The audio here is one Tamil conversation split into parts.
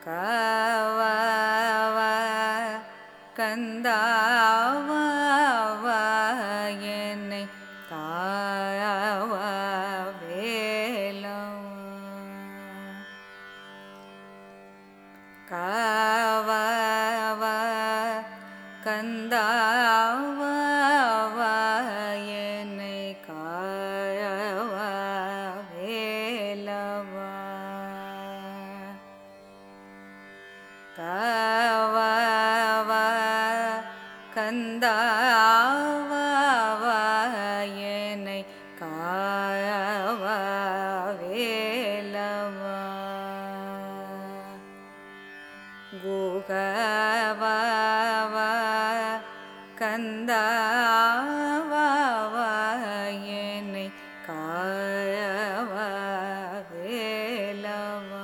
காவாவ கந்தாவாவ என்னை காவ வேலவா காவாவ கந்தாவாவ என்னை காவ வேலவா காவாவ கந்தாவாவ என்னை காவ வேலவா குகவாவ கந்தாவாவ என்னை காவ வேலவா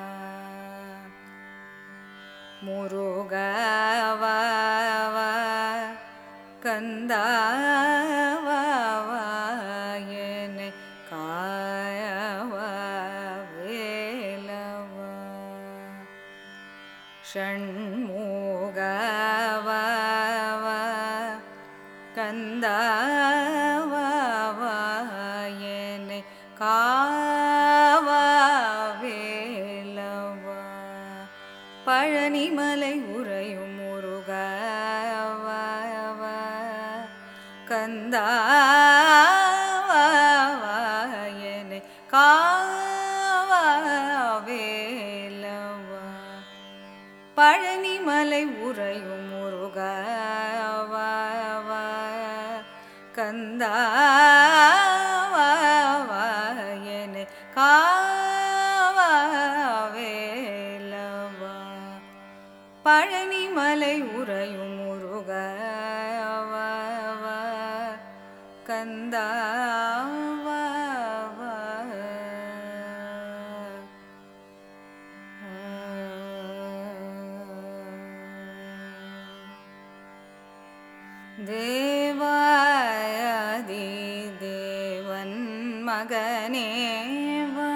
முருகவாவ கந்தாவாவ என்னை காவ வேலவா ஷண்முகவாவ கந்தாவாவ என்னை காவ வேலவா பழனிமலை உறையும் முருகவாவ கந்தாவாவ என்னை காவ வேலவா பழனிமலை உறையும் முருகவாவ கந்தாவாவ என்னை காவ வேலவா பழனிமலை உறையும் முருகவாவ கந்தாவாவ தேவாயதி தேவன் மகனேவா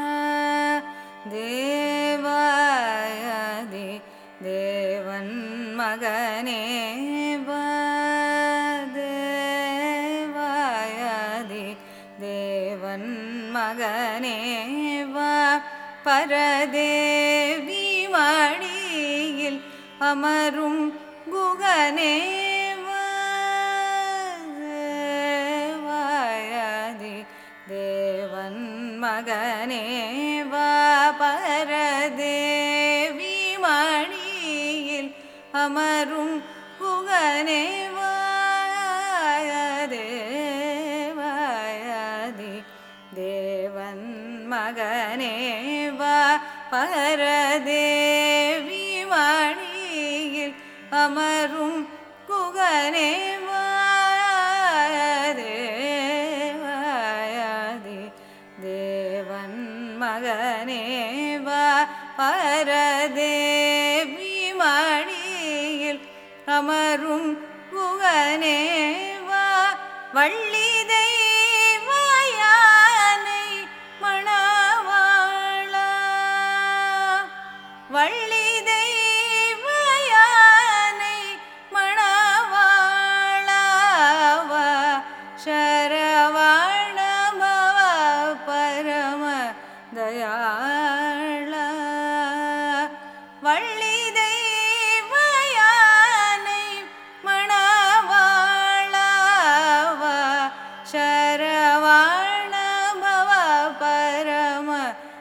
தேவாயதி தேவன் மகனேவா தேவாயதி தேவன் மகனேவா பரதேவி மடியில் அமரும் குகனேவா தேவாயதி தேவன் மகனேவா பரதேவி மணியில் அமரும் குகனேவா தேவாயதி தேவன் மகனேவா பரதேவி மணியில் அமரும் குகனேவா தேவாயதி தேவன் மகனேவா பரதேவி மணியில் அமரும் குகனேவா வள்ளி தெய்வயானை மணவாளா வள்ளி தெய்வயானை மணவாளாவா சரவணமவ பரம தயாள வள்ளி தெய்வயானை மணவாளாவா சரவணமவ பரம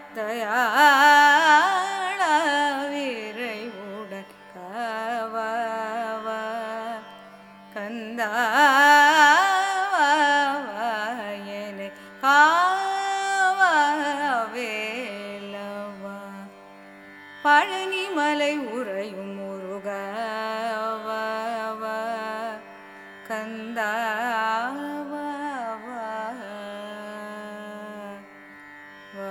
தயாள விரைவுடன் காவாவா கந்தாவாயனை காவேலவா பழனிமலை உறையும் முருகவாவா கந்தாவாவா வா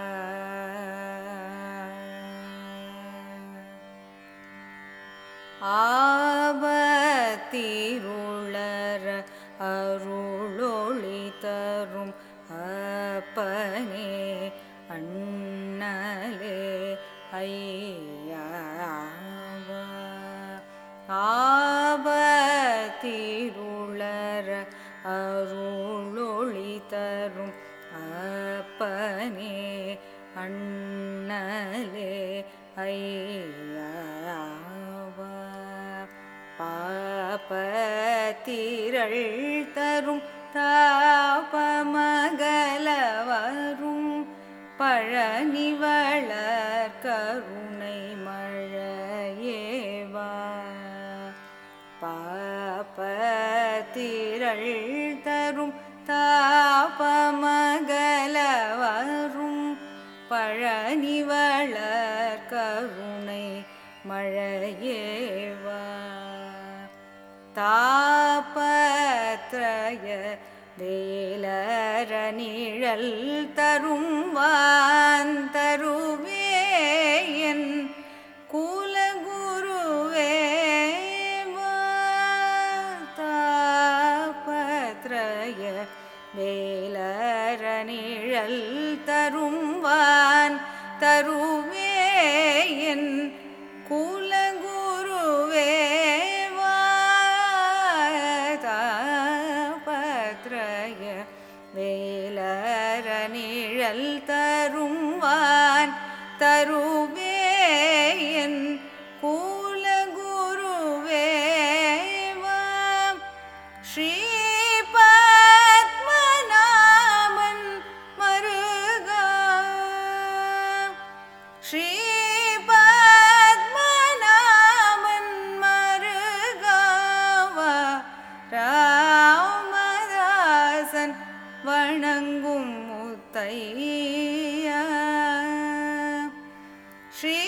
ஆபத்திருளர அருளொளி தரும் அப்பனே அண்ணலே ஐயா அருளொளி தரும் அப்பனே அண்ணலே ஐயாவா பாபத்திரள் தரும் தாபமகல வரும் பழனி வளர் கருணை மழையேவா பாபத்திரள் தரும் தாபமகல வரும் பழனி வளர் கருணை மழையேவா தாபத்ரய வேலர நிழல் தரும் வான் தருவேயன் குலகுருவே தாபத்ரய வேலர நிழல் தரும் வான் தருவேயன் குலகுருவே தாபத்ரய வேலர நிழல் தரும்வான் தருவேயன் குலகுருவேவாம் ஸ்ரீ பத்மநாமன் மருகா ஸ்ரீ பத்மநாமன் மருகாவா ராமதாசன் வணங்கும் முத்தையா ஸ்ரீ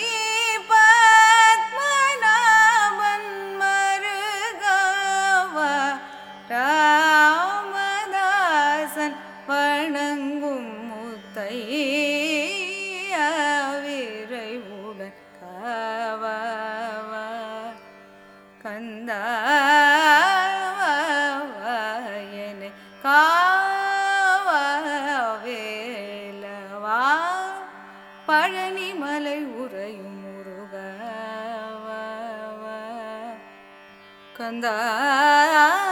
பத்மநாபன் மருகாவா ராமதாசன் வணங்கும் முத்தையா விரைவுடன் காவாவா கந்தாயனை காவேலவா பழனிமலை உறையும் முருகவா கந்தா